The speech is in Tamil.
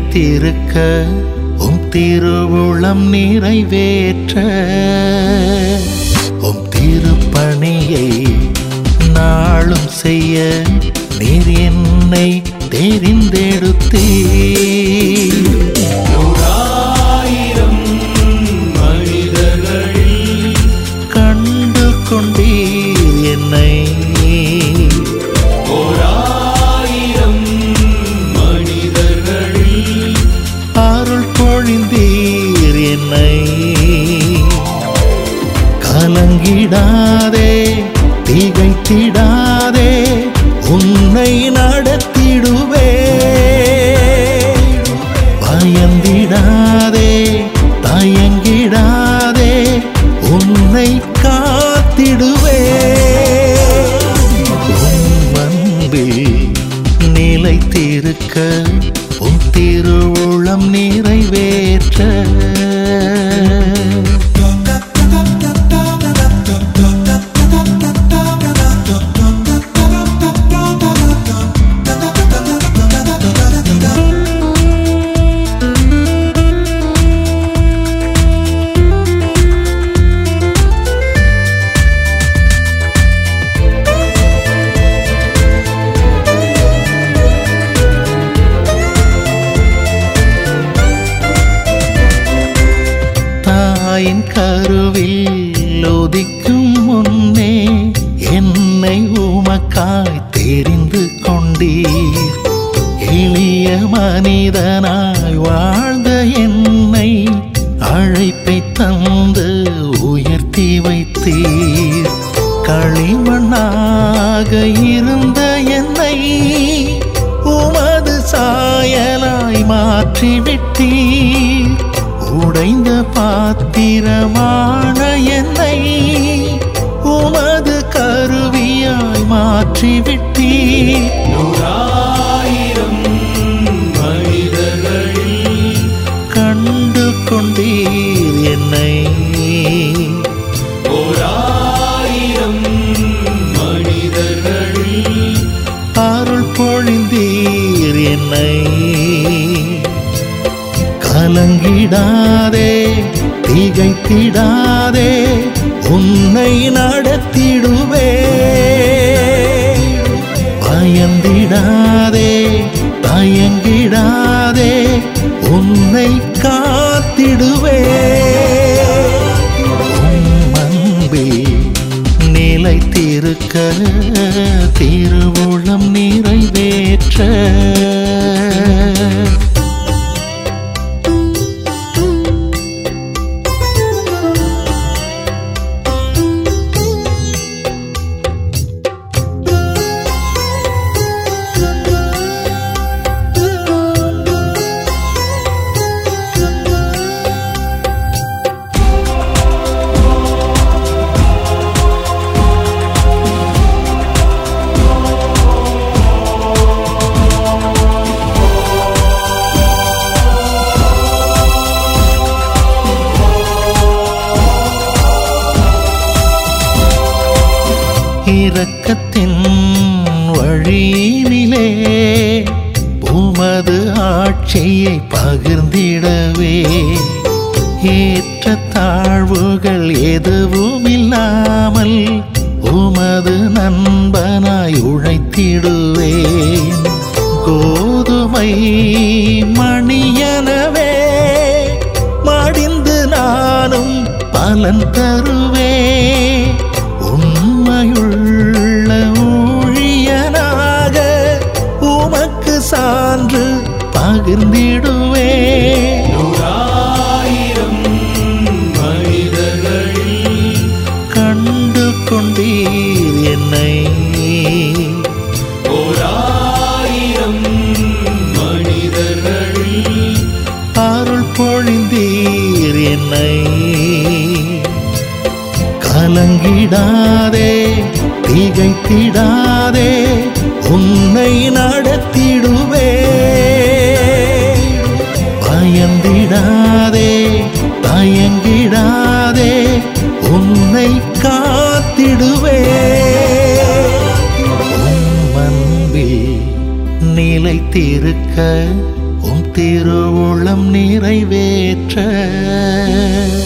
நிலைத்திருக்க உம் திருவுளம் நிறைவேற்ற உம் திருப்பணியை நாளும் செய்ய நீர் என்னை தெரிந்தெடுத்தீர் ஓராயிரம் மனிதர்களில் கண்டு கொண்டீர் என்னை ஓராயிரம் மனிதர்களில் அருள் பொழிந்தீர் என்னை கலங்கிடாதே திகைத்திடாதே உன்னை நடத்திடுவே பயந்திடாதே தயங்கிடாதே உன்னை காத்திடுவே உம் அன்பில் நிலைத்திருக்க உன் திருவுளம் நிறைவேற்ற தாயின் கருவில் உதிக்கும் முன்னே என்னை உமக்காய் தெரிந்து கொண்டீர் எளிய மனிதனாய் வாழ்ந்த என்னை அழைப்பை தந்து உயர்த்தி வைத்தீர் களிமண்ணாக இருந்த என்னை உமது சாயலாய் மாற்றிவிட்டீர் உடைந்த பாத்திரமான என்னை உமது கருவியாய் மாற்றிவிட்டீர் ஓராயிரம் மனிதர்களில் கண்டு கொண்டீர் என்னை ஓராயிரம் மனிதர்களில் அருள் பொழிந்தீர் என்னை கலங்கிடாதே திகைத்திடாதே உன்னை நடத்திடுவே பயந்திடாதே தயங்கிடாதே உன்னை காத்திடுவே உம் அன்பில் நிலைத்திருக்க திருவுளம் நிறைவேற்ற இரக்கத்தின் வழியினிலே உமது ஆட்சியை பகிர்ந்திடவே ஏற்ற தாழ்வுகள் எதுவும் இல்லாமல் உமது நண்பனாய் உழைத்திடுவேன் கோதுமை மணியனவே மடிந்து நானும் பலன் தருவே உண்மையுள்ள ஊழியனாக உமக்கு சான்று பகிர்ந்திடுவே ஓராயிரம் மனிதர்களில் கண்டு கொண்டீர் என்னை ஓராயிரம் மனிதர்களில் அருள் பொழிந்தீர் என்னை கலங்கிடாதே திகைத்திடாதே உன்னை நடத்திடுவே பயந்திடாதே தயங்கிடாதே உன்னை காத்திடுவே உம் அன்பில் நிலைத்திருக்க உம் திருவுளம் நிறைவேற்ற